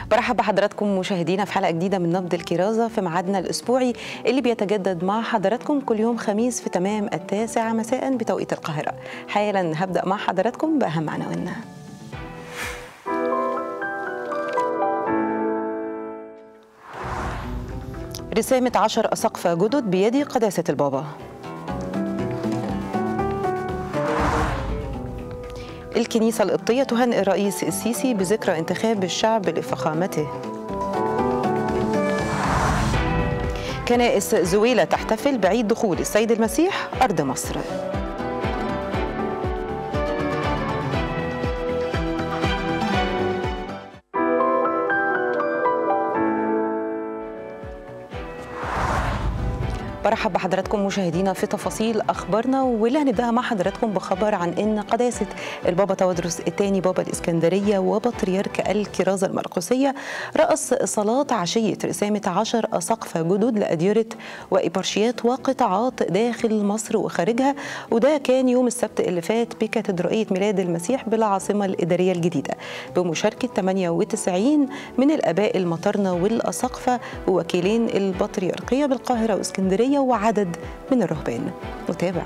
برحب بحضراتكم مشاهدينا في حلقه جديده من نبض الكرازه في ميعادنا الاسبوعي اللي بيتجدد مع حضراتكم كل يوم خميس في تمام التاسعه مساء بتوقيت القاهره. حالا هبدا مع حضراتكم باهم عناويننا. رسامة عشر أساقفة جدد بيد قداسة البابا الكنيسة القبطية تهنئ الرئيس السيسي بذكرى انتخاب الشعب لفخامته كنائس زويلة تحتفل بعيد دخول السيد المسيح أرض مصر برحب بحضراتكم مشاهدينا في تفاصيل اخبارنا واللي هنبداها مع حضراتكم بخبر عن ان قداسه البابا تودرس الثاني بابا الاسكندريه وبطريرك الكرازه المرقسيه راس صلاه عشيه رسامه عشر اساقفه جدد لاديره وابرشيات وقطاعات داخل مصر وخارجها وده كان يوم السبت اللي فات بكاتدرائيه ميلاد المسيح بالعاصمه الاداريه الجديده بمشاركه 98 من الاباء المطرنه والاساقفه ووكيلين البطريركيه بالقاهره واسكندريه وعدد من الرهبان نتابع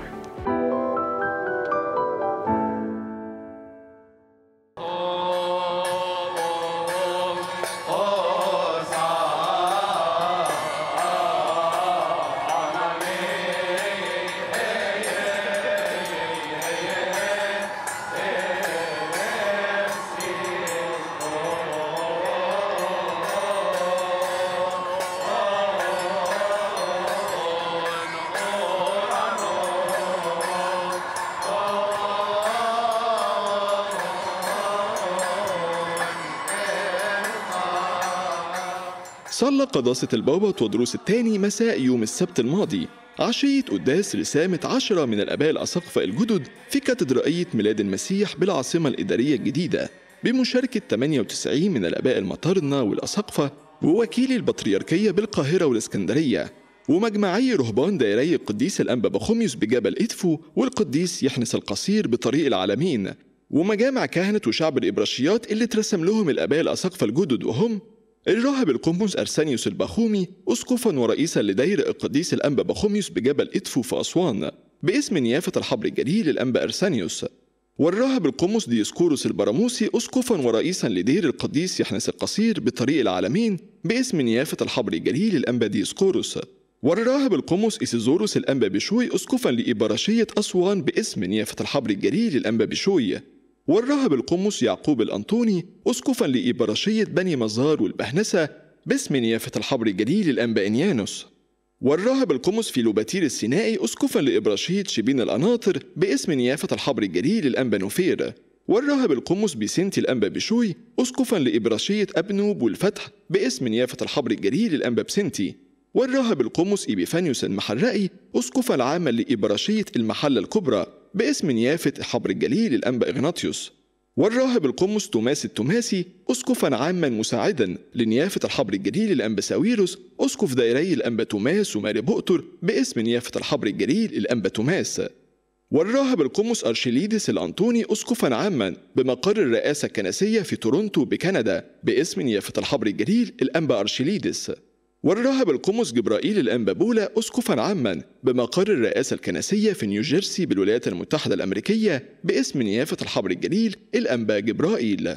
صلى قداسة البابا تودروس الثاني مساء يوم السبت الماضي عشية قداس رسامة عشرة من الآباء الأساقفة الجدد في كاتدرائية ميلاد المسيح بالعاصمة الإدارية الجديدة بمشاركة 98 من الآباء المطارنة والأساقفة ووكيل البطريركية بالقاهرة والإسكندرية ومجمعي رهبان دائري القديس الأنبا بخوميوس بجبل إدفو والقديس يحنس القصير بطريق العالمين ومجامع كهنة وشعب الإبراشيات اللي ترسم لهم الآباء الأساقفة الجدد وهم الراهب القنبس أرسانيوس البخومي أسقفا ورئيسا لدير القديس الأنبا بخوميوس بجبل إدفو في أسوان باسم نيافة الحبر الجليل الأنبا أرسانيوس والراهب القمص ديسكوروس البراموسي أسقفا ورئيسا لدير القديس يحنس القصير بطريق العالمين باسم نيافة الحبر الجليل الأنبا ديسكوروس والراهب القمص إسيزوروس الأنبا بشوي أسقفا لإبراشية أسوان باسم نيافة الحبر الجليل الأنبا بشوي والراهب القمص يعقوب الأنطوني أسقفا لإبراشية بني مزار والبهنسة باسم نيافة الحبر الجليل الأنبا إنيانوس والراهب القمص فيلوباتير السينائي أسقفا لإبراشية شبين الأناطر باسم نيافة الحبر الجليل الأنبا نوفير والراهب القمص بسنتي الأنبا بشوي أسقفا لإبراشية أبنوب والفتح باسم نيافة الحبر الجليل الأنبا بسنتي والراهب القمص إبيفانيوس المحرقي أسقفا عاما لإبراشية المحلة الكبرى باسم نيافة حبر الجليل الأنبا إغناطيوس والراهب القمص توماس التوماسي أسقفا عاما مساعدا لنيافة الحبر الجليل الأنبا ساويروس أسقف دائري الأنبا توماس وماري بؤتر باسم نيافة الحبر الجليل الأنبا توماس والراهب القمص أرشيليدس الأنطوني أسقفا عاما بمقر الرئاسة الكنسية في تورونتو بكندا باسم نيافة الحبر الجليل الأنبا أرشيليدس والراهب القمص جبرائيل الأنبابولة أسقفا عاما بمقر الرئاسة الكنسية في نيوجيرسي بالولايات المتحدة الأمريكية باسم نيافة الحبر الجليل الأنبا جبرائيل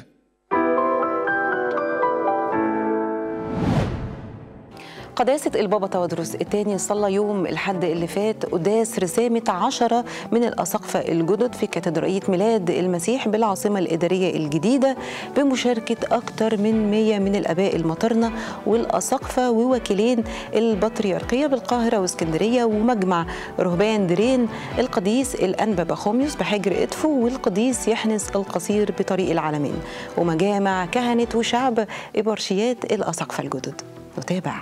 قداسة البابا تودروس الثاني صلى يوم الحد اللي فات قداس رسامة عشرة من الأساقفة الجدد في كاتدرائية ميلاد المسيح بالعاصمة الإدارية الجديدة بمشاركة أكثر من 100 من الآباء المطرنة والأساقفة ووكيلين البطريركية بالقاهرة واسكندرية ومجمع رهبان درين القديس الأنبا بخوميوس بحجر إدفو والقديس يحنس القصير بطريق العالمين ومجامع كهنة وشعب إبرشيات الأساقفة الجدد نتابع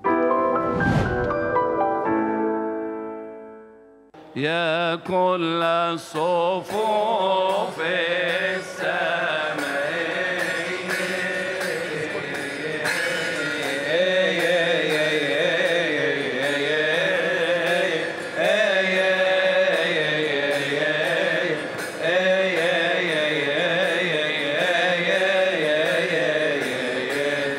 يا كل الصفوف السمائية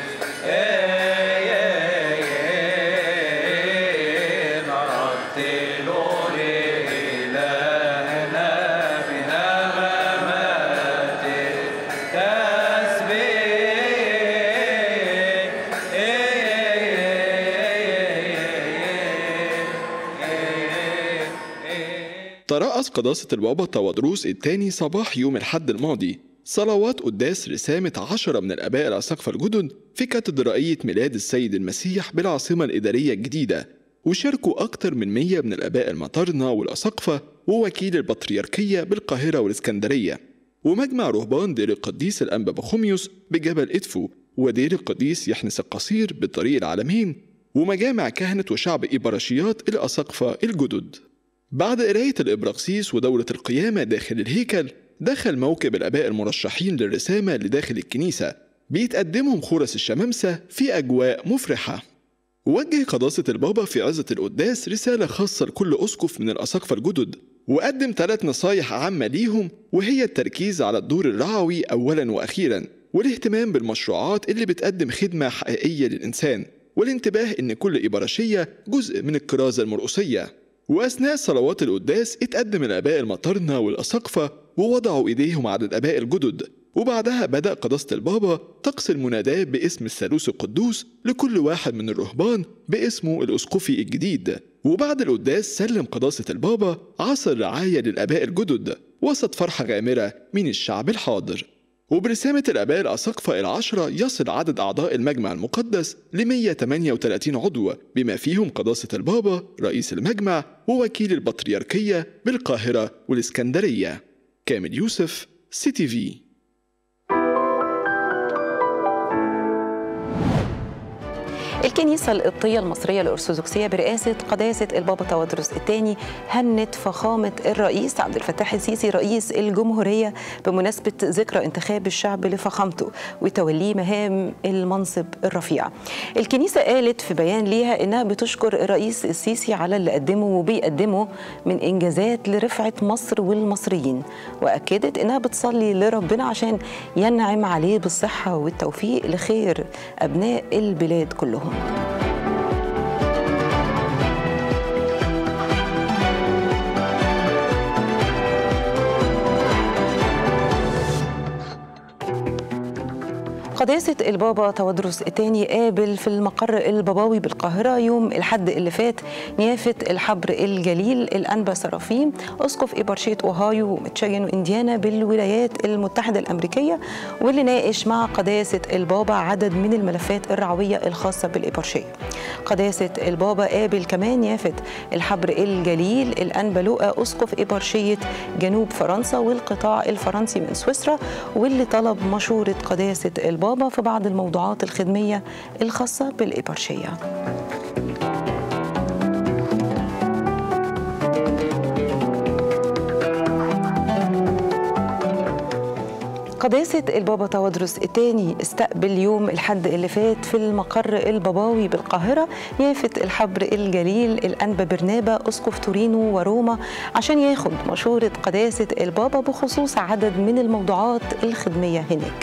ترأس قداسة البابا تودروس الثاني صباح يوم الحد الماضي صلوات قداس رسامة عشرة من الآباء الأساقفة الجدد في كاتدرائية ميلاد السيد المسيح بالعاصمة الإدارية الجديدة وشاركوا أكثر من مية من الآباء المطارنة والأساقفة ووكيل البطريركية بالقاهرة والإسكندرية ومجمع رهبان دير القديس الأنبا بخوميوس بجبل إدفو ودير القديس يحنس القصير بطريق العالمين ومجامع كهنة وشعب إبراشيات الأساقفة الجدد بعد قراية الإبراقسيس ودورة القيامة داخل الهيكل دخل موكب الآباء المرشحين للرسامة لداخل الكنيسة بيتقدمهم خورس الشمامسة في أجواء مفرحة وجه قداسة البابا في عزة القداس رسالة خاصة لكل أسقف من الأساقفة الجدد وقدم ثلاث نصايح عامة ليهم وهي التركيز على الدور الرعوي أولا وأخيرا والاهتمام بالمشروعات اللي بتقدم خدمة حقيقية للإنسان والانتباه إن كل إبراشية جزء من الكرازة المرقسية وأثناء صلوات القداس اتقدم الآباء المطرنة والأساقفة ووضعوا إيديهم على الآباء الجدد وبعدها بدأ قداسة البابا طقس المناداة باسم الثالوث القدوس لكل واحد من الرهبان باسمه الأسقفي الجديد وبعد القداس سلم قداسة البابا عصا الرعاية للآباء الجدد وسط فرحة غامرة من الشعب الحاضر وبرسامة الآباء الأساقفة العشرة يصل عدد أعضاء المجمع المقدس ل 138 عضو بما فيهم قداسة البابا رئيس المجمع ووكيل البطريركية بالقاهرة والإسكندرية كامل يوسف سي تي في الكنيسة القبطية المصرية الأرثوذكسية برئاسة قداسة البابا تودرس الثاني هنت فخامة الرئيس عبد الفتاح السيسي رئيس الجمهورية بمناسبة ذكرى انتخاب الشعب لفخامته وتوليه مهام المنصب الرفيع. الكنيسة قالت في بيان ليها إنها بتشكر الرئيس السيسي على اللي قدمه وبيقدمه من إنجازات لرفعة مصر والمصريين وأكدت إنها بتصلي لربنا عشان ينعم عليه بالصحة والتوفيق لخير أبناء البلاد كلهم. قداسة البابا تودرس الثاني قابل في المقر البابوي بالقاهرة يوم الحد اللي فات نيافة الحبر الجليل الأنبا سرافيم أسقف إبرشية أوهايو وميتشيغن وإنديانا بالولايات المتحدة الأمريكية واللي ناقش مع قداسة البابا عدد من الملفات الرعوية الخاصة بالإبرشية قداسة البابا قابل كمان نيافة الحبر الجليل الأنبا لوقا أسقف إبرشية جنوب فرنسا والقطاع الفرنسي من سويسرا واللي طلب مشورة قداسة البابا البابا في بعض الموضوعات الخدمية الخاصة بالإبرشية قداسة البابا تودرس الثاني استقبل يوم الحد اللي فات في المقر الباباوي بالقاهرة يافة الحبر الجليل الأنبا برنابا أسقف تورينو وروما عشان ياخد مشورة قداسة البابا بخصوص عدد من الموضوعات الخدمية هناك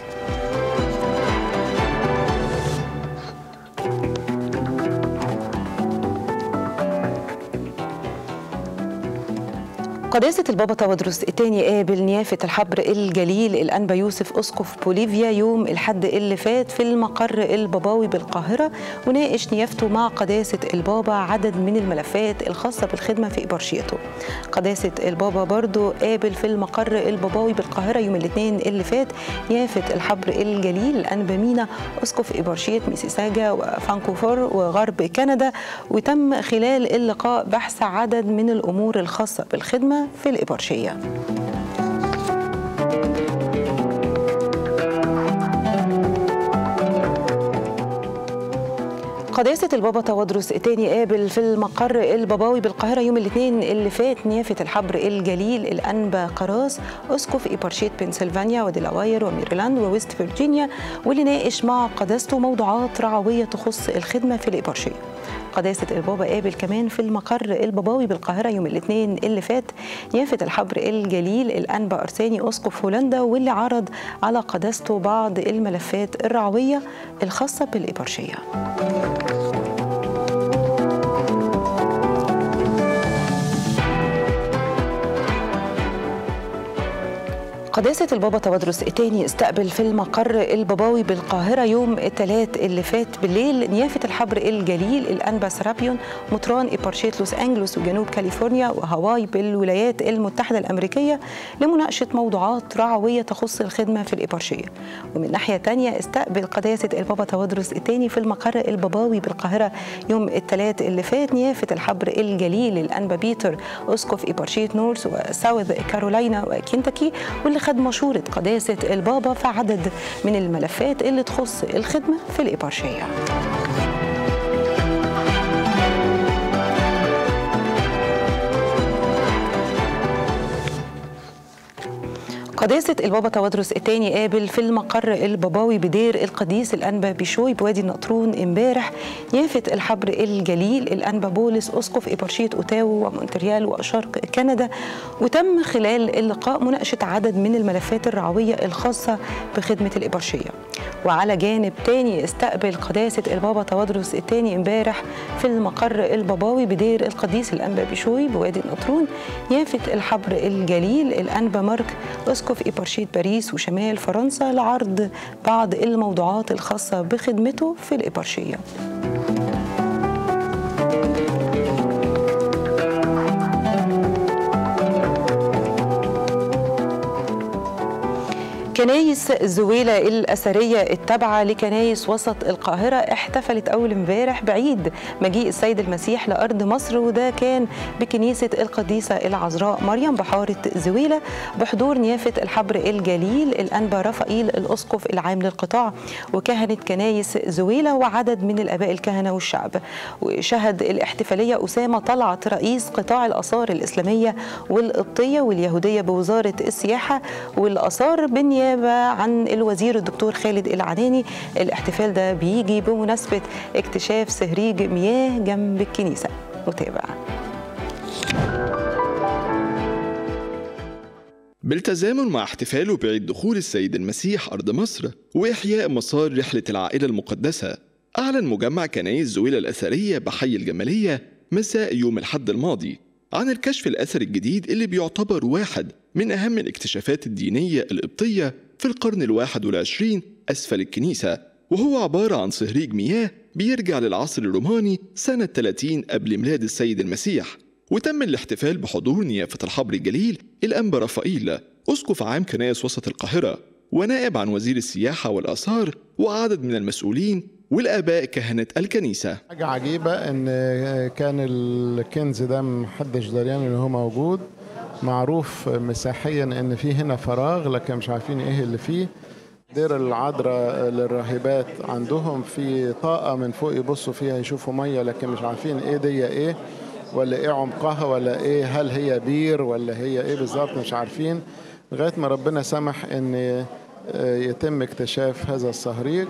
قداسة البابا تودرس الثاني قابل نيافة الحبر الجليل الأنبا يوسف أسقف بوليفيا يوم الحد اللي فات في المقر الباباوي بالقاهرة وناقش نيافته مع قداسة البابا عدد من الملفات الخاصة بالخدمة في إبرشيته قداسة البابا برضو قابل في المقر الباباوي بالقاهرة يوم الاثنين اللي فات نيافة الحبر الجليل الأنبا مينا أسقف إبرشية ميسيساجا وفانكوفور وغرب كندا وتم خلال اللقاء بحث عدد من الأمور الخاصة بالخدمة في الإبرشية قداسة البابا تودرس الثاني قابل في المقر الباباوي بالقاهرة يوم الاثنين اللي فات نيافة الحبر الجليل الأنبا قراص أسقف إبرشية بنسلفانيا وديلاواير وميريلاند وويست فيرجينيا واللي ناقش مع قداسته موضوعات رعوية تخص الخدمة في الإبرشية قداسة البابا قابل كمان في المقر الباباوي بالقاهرة يوم الاثنين اللي فات نيافة الحبر الجليل الأنبا أرساني أسقف هولندا واللي عرض على قداسته بعض الملفات الرعوية الخاصة بالإبرشية قداسة البابا تودرس الثاني استقبل في المقر الباباوي بالقاهرة يوم الثلاث اللي فات بالليل نيافة الحبر الجليل الأنبا سرابيون مطران إبارشية لوس أنجلوس وجنوب كاليفورنيا وهاواي بالولايات المتحدة الأمريكية لمناقشة موضوعات رعوية تخص الخدمة في الإبارشية ومن ناحية تانية استقبل قداسة البابا تودرس الثاني في المقر الباباوي بالقاهرة يوم الثلاث اللي فات نيافة الحبر الجليل الأنبا بيتر أسقف إبارشية نورث وساوث كارولاينا وكنتاكي واللي خد مشورة قداسة البابا في عدد من الملفات اللي تخص الخدمة في الإبارشية قداسة البابا تودرس الثاني قابل في المقر الباباوي بدير القديس الأنبا بشوي بوادي النطرون امبارح يافة الحبر الجليل الأنبا بولس أسقف إبرشية أوتاو ومونتريال وشرق كندا وتم خلال اللقاء مناقشة عدد من الملفات الرعوية الخاصة بخدمة الإبرشية وعلى جانب تاني استقبل قداسة البابا تودرس الثاني امبارح في المقر الباباوي بدير القديس الأنبا بشوي بوادي النطرون يافة الحبر الجليل الأنبا مارك أسقف إبرشية باريس وشمال فرنسا لعرض بعض الموضوعات الخاصة بخدمته في الإبرشية كنايس زويلة الأثرية التابعة لكنايس وسط القاهرة احتفلت أول امبارح بعيد مجيء السيد المسيح لأرض مصر وده كان بكنيسة القديسة العذراء مريم بحارة زويلة بحضور نيافة الحبر الجليل الأنبا رفائيل الأسقف العام للقطاع وكهنة كنايس زويلة وعدد من الآباء الكهنة والشعب وشهد الاحتفالية أسامة طلعت رئيس قطاع الآثار الإسلامية والقبطية واليهودية بوزارة السياحة والآثار بالنيابة بالنيابة عن الوزير الدكتور خالد العناني الاحتفال ده بيجي بمناسبة اكتشاف سهريج مياه جنب الكنيسة نتابع بالتزامن مع احتفاله بعيد دخول السيد المسيح أرض مصر وإحياء مسار رحلة العائلة المقدسة أعلن مجمع كنايس زويلة الأثرية بحي الجمالية مساء يوم الحد الماضي عن الكشف الأثري الجديد اللي بيعتبر واحد من أهم الاكتشافات الدينية القبطية في القرن الواحد والعشرين أسفل الكنيسة وهو عبارة عن صهريج مياه بيرجع للعصر الروماني سنة 30 قبل ميلاد السيد المسيح وتم الاحتفال بحضور نيافة الحبر الجليل الأنبا رفائيل أسقف عام كنايس وسط القاهرة ونائب عن وزير السياحة والآثار وعدد من المسؤولين والآباء كهنة الكنيسة حاجة عجيبة إن كان الكنز ده محدش دريان إن هو موجود معروف مساحيا إن في هنا فراغ لكن مش عارفين إيه اللي فيه دير العذراء للراهبات عندهم في طاقة من فوق يبصوا فيها يشوفوا مية لكن مش عارفين إيه دي إيه ولا إيه عمقها ولا إيه هل هي بير ولا هي إيه بالظبط مش عارفين لغاية ما ربنا سمح إن يتم اكتشاف هذا الصهريج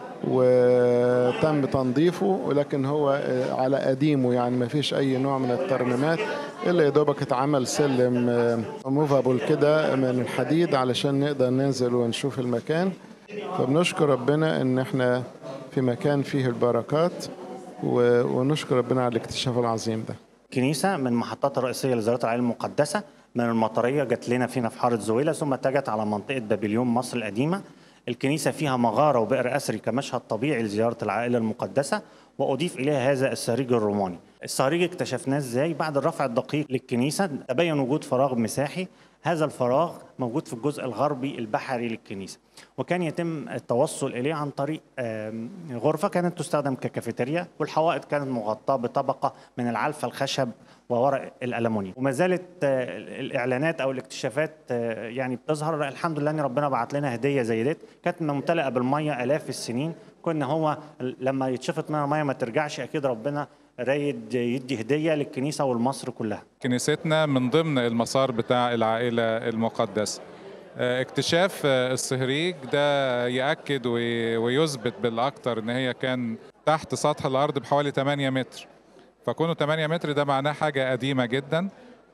وتم تنظيفه ولكن هو على قديمه يعني ما فيش اي نوع من الترميمات الا يا دوبك اتعمل سلم موفابل كده من الحديد علشان نقدر ننزل ونشوف المكان فبنشكر ربنا ان احنا في مكان فيه البركات ونشكر ربنا على الاكتشاف العظيم ده كنيسة من المحطات الرئيسية لزيارة العائلة المقدسة من المطرية جت لنا فينا في حارة زويلة ثم اتجهت على منطقة بابليون مصر القديمة الكنيسة فيها مغارة وبئر أثري كمشهد طبيعي لزيارة العائلة المقدسة وأضيف إليها هذا الصهريج الروماني الصهريج اكتشفناه إزاي بعد الرفع الدقيق للكنيسة تبين وجود فراغ مساحي هذا الفراغ موجود في الجزء الغربي البحري للكنيسة وكان يتم التوصل إليه عن طريق غرفة كانت تستخدم ككافيتيريا والحوائط كانت مغطاة بطبقة من العلفة الخشب وورق الالومنيوم وما زالت الاعلانات او الاكتشافات يعني بتظهر الحمد لله ان ربنا بعت لنا هديه زي ديت كانت ممتلئه بالميه الاف السنين كنا هو لما يتشفط منها الميه ما ترجعش اكيد ربنا رايد يدي هديه للكنيسه والمصر كلها كنيستنا من ضمن المسار بتاع العائله المقدسه اكتشاف الصهريج ده ياكد ويثبت بالاكثر ان هي كان تحت سطح الارض بحوالي 8 متر فكونه 8 متر ده معناه حاجه قديمه جدا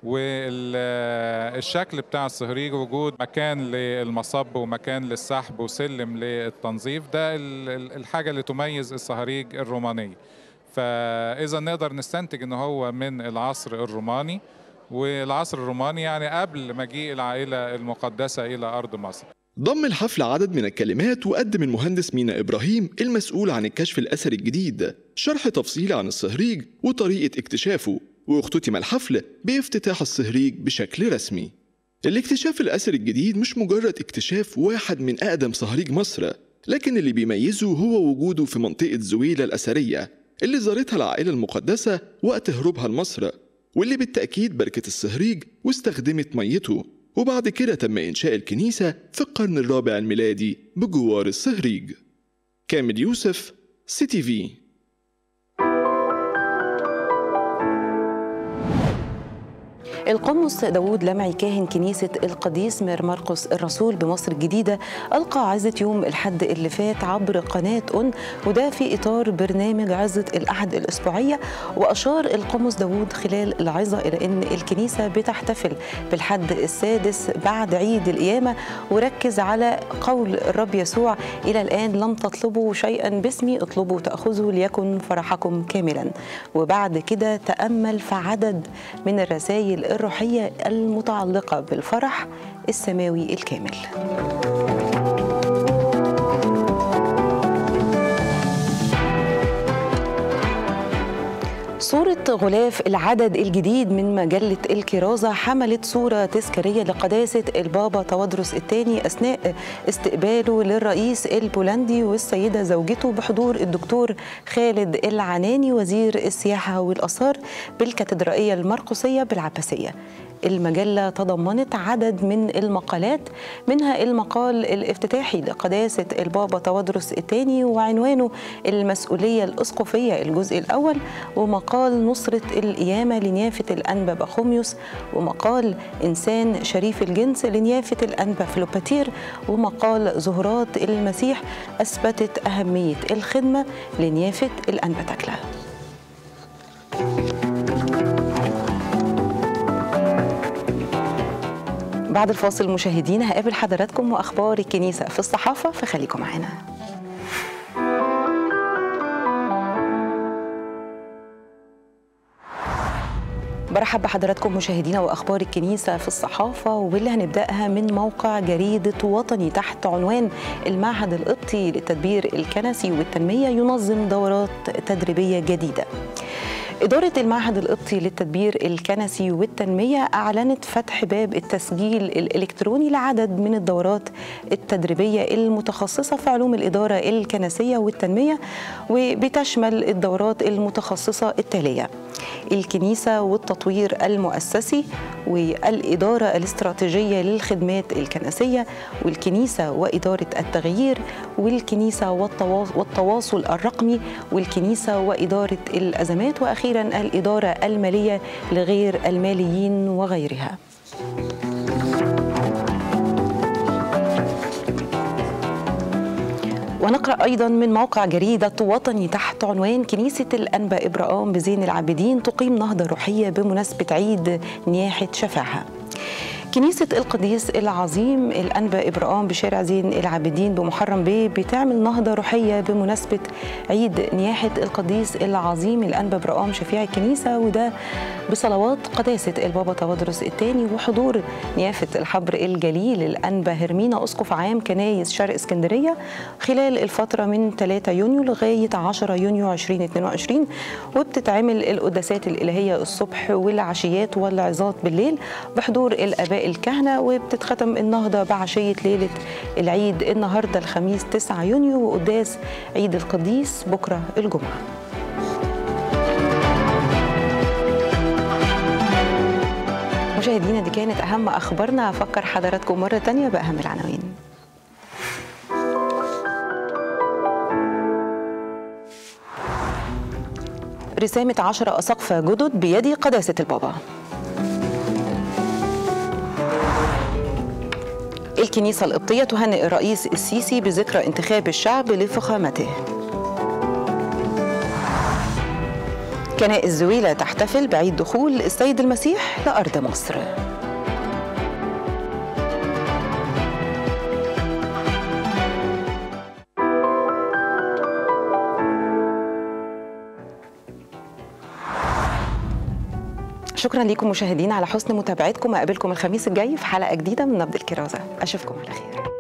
والشكل بتاع الصهريج وجود مكان للمصب ومكان للسحب وسلم للتنظيف ده الحاجه اللي تميز الصهاريج الرومانيه فاذا نقدر نستنتج ان هو من العصر الروماني والعصر الروماني يعني قبل مجيء العائلة المقدسة إلى أرض مصر ضم الحفل عدد من الكلمات وقدم المهندس مينا إبراهيم المسؤول عن الكشف الأثري الجديد شرح تفصيلي عن الصهريج وطريقة اكتشافه واختتم الحفل بافتتاح الصهريج بشكل رسمي الاكتشاف الأثري الجديد مش مجرد اكتشاف واحد من أقدم صهريج مصر لكن اللي بيميزه هو وجوده في منطقة زويلة الأثرية اللي زارتها العائلة المقدسة وقت هروبها لمصر واللي بالتأكيد بركت الصهريج واستخدمت ميته وبعد كده تم إنشاء الكنيسة في القرن الرابع الميلادي بجوار الصهريج كامل يوسف سي تي في القمص داوود لمعي كاهن كنيسة القديس مير مرقس الرسول بمصر الجديدة ألقى عزة يوم الحد اللي فات عبر قناة أون وده في إطار برنامج عزة الأحد الأسبوعية وأشار القمص داوود خلال العظة إلى أن الكنيسة بتحتفل بالحد السادس بعد عيد القيامة وركز على قول الرب يسوع إلى الآن لم تطلبوا شيئا باسمي اطلبوا تأخذوا ليكن فرحكم كاملا وبعد كده تأمل في عدد من الرسائل الروحية المتعلقة بالفرح السماوي الكامل صورة غلاف العدد الجديد من مجلة الكرازة حملت صورة تذكارية لقداسة البابا توادرس الثاني أثناء استقباله للرئيس البولندي والسيدة زوجته بحضور الدكتور خالد العناني وزير السياحة والآثار بالكاتدرائية المرقسية بالعباسية المجلة تضمنت عدد من المقالات منها المقال الافتتاحي لقداسة البابا توادرس الثاني وعنوانه المسؤولية الأسقفية الجزء الأول ومقال نصرة القيامة لنيافة الأنبا بخوميوس ومقال إنسان شريف الجنس لنيافة الأنبا فلوباتير ومقال زهرات المسيح أثبتت أهمية الخدمة لنيافة الأنبا تكلا بعد الفاصل مشاهدينا هقابل حضراتكم واخبار الكنيسه في الصحافه فخليكم معانا برحب بحضراتكم مشاهدينا واخبار الكنيسه في الصحافه واللي هنبداها من موقع جريده وطني تحت عنوان المعهد القبطي للتدبير الكنسي والتنميه ينظم دورات تدريبيه جديده. إدارة المعهد القبطي للتدبير الكنسي والتنمية أعلنت فتح باب التسجيل الإلكتروني لعدد من الدورات التدريبية المتخصصة في علوم الإدارة الكنسية والتنمية وبتشمل الدورات المتخصصة التالية الكنيسة والتطوير المؤسسي والإدارة الاستراتيجية للخدمات الكنسية والكنيسة وإدارة التغيير والكنيسة والتواصل الرقمي والكنيسة وإدارة الأزمات وأخيرا الإدارة المالية لغير الماليين وغيرها ونقرأ أيضا من موقع جريدة وطني تحت عنوان كنيسة الأنبا إبراهام بزين العابدين تقيم نهضة روحية بمناسبة عيد نياحة شفاعها كنيسة القديس العظيم الأنبا إبراهام بشارع زين العابدين بمحرم بيه بتعمل نهضة روحية بمناسبة عيد نياحة القديس العظيم الأنبا إبراهام شفيع الكنيسة وده بصلوات قداسة البابا توادرس الثاني وحضور نيافة الحبر الجليل الأنبا هرمينا أسقف عام كنايس شرق اسكندرية خلال الفترة من 3 يونيو لغاية 10 يونيو 2022 وبتتعمل القداسات الإلهية الصبح والعشيات والعظات بالليل بحضور الآباء الكهنة وبتتختم النهضة بعشية ليلة العيد النهاردة الخميس 9 يونيو وقداس عيد القديس بكرة الجمعة مشاهدينا دي كانت أهم أخبارنا أفكر حضراتكم مرة تانية بأهم العناوين رسامة عشرة أساقفة جدد بيد قداسة البابا الكنيسة القبطية تهنئ الرئيس السيسي بذكرى انتخاب الشعب لفخامته كنائس زويلة تحتفل بعيد دخول السيد المسيح لأرض مصر شكرا لكم مشاهدينا على حسن متابعتكم اقابلكم الخميس الجاي في حلقه جديده من نبض الكرازه اشوفكم على خير